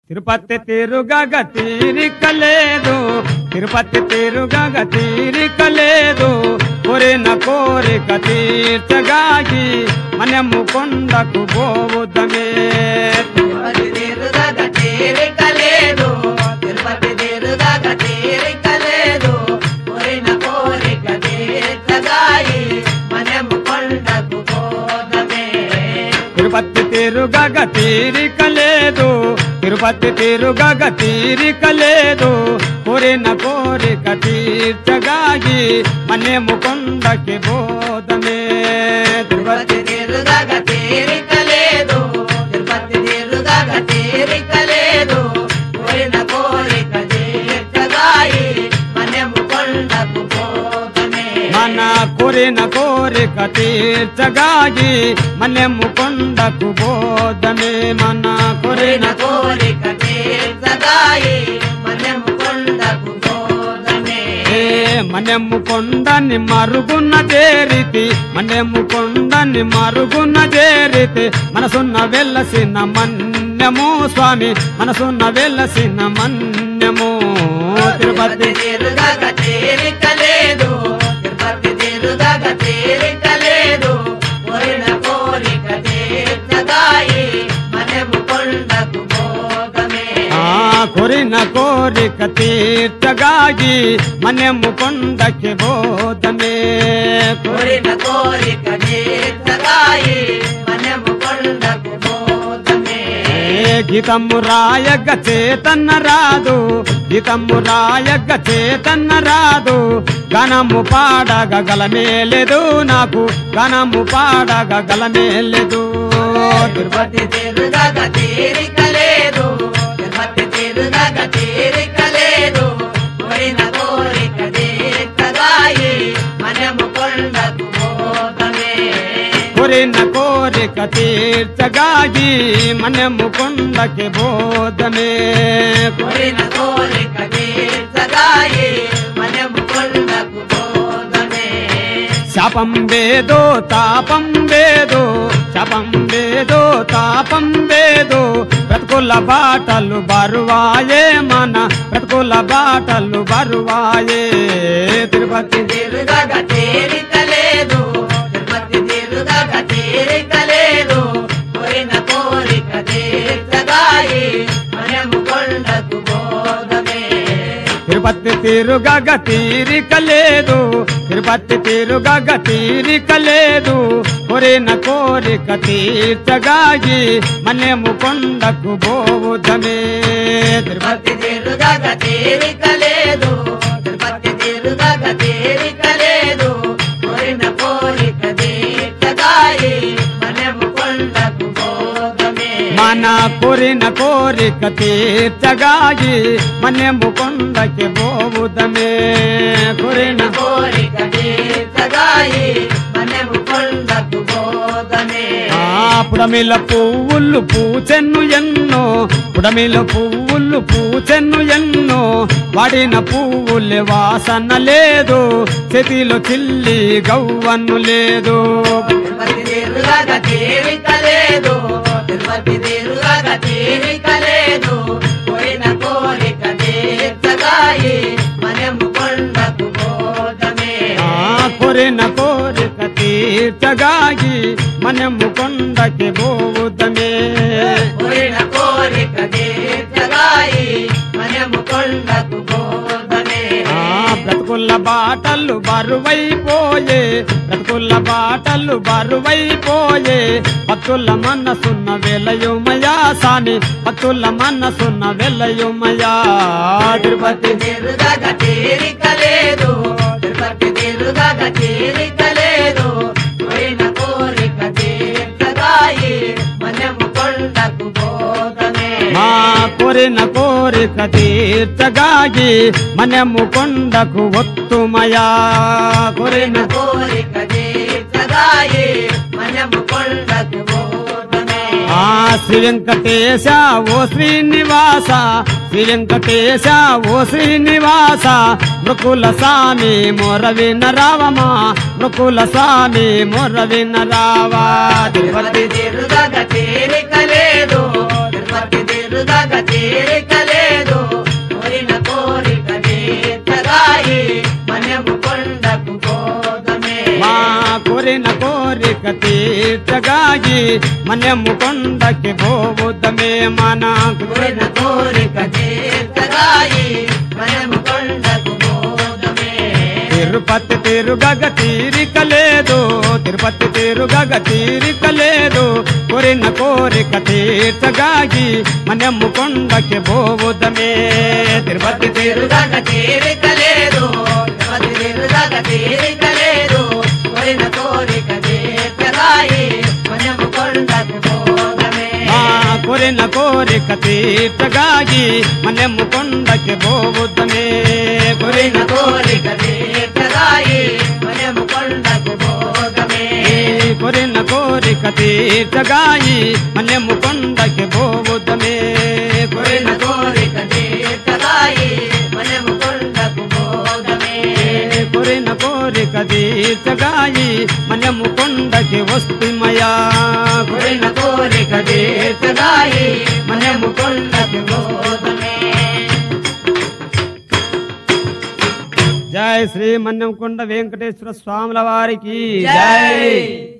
తిరుపతి తిరుగగ తీరిక లేదు తిరుపతి తిరుగగ తీరిక లేదు కోరిన కోరిక తీర్చగాగి మనము కొండకు పోవుదమే తిరుపతి తిరుగక తీరిక లేదు తిరుపతి తిరుగక తీరిక లేదు కోరిన కోరిక తీర్చగాయి మనము కొండకు పోదమే తిరుపతి తిరుగగ తీరిక లేదు తిరుపతి తిరుగగ తీరిక లేదు కోరిన కోరిక తీర్చగాగి మనము కొండకి పోదమే తిరుపతి తిరుగక తీరిక లేదు తిరుపతి తిరుగక తీరిక లేదు కోరిన కోరిక తీర్చగాయి మనము కొండకు పోదమే మన కోరిన కోరిక తీర్చగాగి మనము కొండకు బోధమే మన కోరిన కోరిన కోరిక తీర్చగాయి మనము కొండకు పోదమే ఏ మనము కొండని మరుగున్న చేరితి మనము కొండని మరుగున్న చేరితి మనసున్న వెల్లసిన మన్యము స్వామి మనసున్న వెల్లసిన మన్యము తిరుపతి తిరుపతి తిరుగక తీరిక లేదు తిరుపతి తిరుగక తీరిక లేదు కోరిన కోరిక తీర్చగాయి మనము కొండకు పోదమే ఆ కోరిన కోరిక తీర్చగాగి మనము కొండకి బోధమే కోరిన కోరిక తీర్చగాయి మనము కొండకు పోదమే ఏ గీతము రాయగ చేతన్న రాదు గీతము రాయగ చేతన్న రాదు గణము పాడగ గలమేలేదు నాకు గణము పాడగ గలమేలేదు తిరుపతి తిరుగక తీరిక లేదు తిరుపతి తిరుగక తీరిక లేదు కోరిన కోరిక తీర్చగాయి మనము కొండకు పోదమే కోరిన కోరిక తీర్చగాగి మనము కొండకి బోధమే కోరిన కోరిక తీర్చగాయి మనము కొండకు పోదమే శాపం వేదో తాపం వేదో శాపం వేదో తాపం వేదో బ్రతుకుల బాటలు బరువాయే మన బ్రతుకుల బాటలు బరువాయే తిరుపతి తిరుగక తీరిక లేదు తిరుపతి తిరుగక తీరిక లేదు కోరిన కోరిక తీర్చగాయి మనము కొండకు పోదమే తిరుపతి తిరుగగ తీరిక లేదు తిరుపతి తిరుగగ తీరిక లేదు కోరిన కోరిక తీర్చగాగి మనము కొండకు బోధమే తిరుపతి తిరుపతి తిరుగక తీరిక లేదు తిరుపతి తిరుగక తీరిక లేదు కోరిన కోరిక తీర్చగాయి మనము కొండకు పోదమే మన కోరిన కోరిక తీర్చగాగి మనము కొండకి పోవుదమే కోరిన కోరిక తీర్చగాయి మనము కొండకు పోదమే ఆ పుడమిల పువ్వులు పూచెన్ను ఎన్నో పుడమిల పువ్వులు పూచెన్ను ఎన్నో వాడిన పువ్వులే వాసన లేదు చేతిలో చిల్లి గవ్వన్ను లేదు తిరుపతి తిరుగక తీరిక లేదు తిరుపతి తిరుగక తీరిక లేదు కోరిన కోరిక తీర్చగాయి మనము కొండకు పోదమే ఆ కోరిన కోరిక తీర్చగాగి మనము కొండకి పోవుదమే కోరిన కోరిక తీర్చగాయి మనము కొండకు పోదమే ఆ బ్రతుకుల్ల బాటలు బరువైపోయే బ్రతుకుల్ల బాటలు బరువైపోయే భక్తుల మనసున్న వెలయుమయా సాని భక్తుల మనసున్న వెలయుమయా తిరుపతి తిరుగక తీరిక లేదు తిరుపతి తిరుగక తీరిక లేదు కోరిన కోరిక తీర్చగాయి మనము కొండకు పోదమే మా కోరిన కోరిక తీర్చగాగి మనము కొండకు ఒత్తుమయా కోరిన కోరిన కోరిక తీర్చగాయి మనము కొండకు పోదమే ఆ శ్రీ వెంకటేశ ఓ శ్రీనివాస శ్రీ వెంకటేశ ఓ శ్రీనివాస మృకుల స్వామి మొరవిన రావమా మృకుల స్వామి మొరవిన రావా తిరుపతి తిరుగక తీరిక లేదు తిరుపతి తిరుగక తీరుగా తీరిక లేదు కోరిన కోరిక తీర్చగాయి మనము కొండకు పోదమే మా కోరిన కోరిక తీర్చగాయి మనము కొండకి పోవుదమే మన కోరిన కోరిక తీర్చగాయి మనము కొండకు పోదమే తిరుపతి తిరుగగ తీరిక లేదు తిరుపతి తిరుగగ తీరిక లేదు కోరిన కోరిక తీర్చగాయి మనము కొండకి పోవుదమే తిరుపతి తిరు తీరుగా తీరిక లేదు తిరుపతి తీరుగా తీరిక లేదు కోరిన కోరిక తీర్చగాయి మనము కొండకు పోదమే మా కోరిన కోరిక తీర్చగాయి మనము కొండకి పోవుదమే కోరిన కోరిన కోరిక తీర్చగాయి మనము కొండకు పోదమే కోరిన కోరిక తీర్చగాయి మనము కొండకి పోవుదమే కోరిన కోరిన కోరిక తీర్చగాయి మనము కొండకు పోదమే కోరిన కోరిక తీర్చగాయి మనము కొండకి వస్తుమయా కోరిన కోరిక తీర్చగాయి మనము కొండకు పోదమే జై శ్రీ మన్యం కొండ వెంకటేశ్వర స్వాముల వారికి జై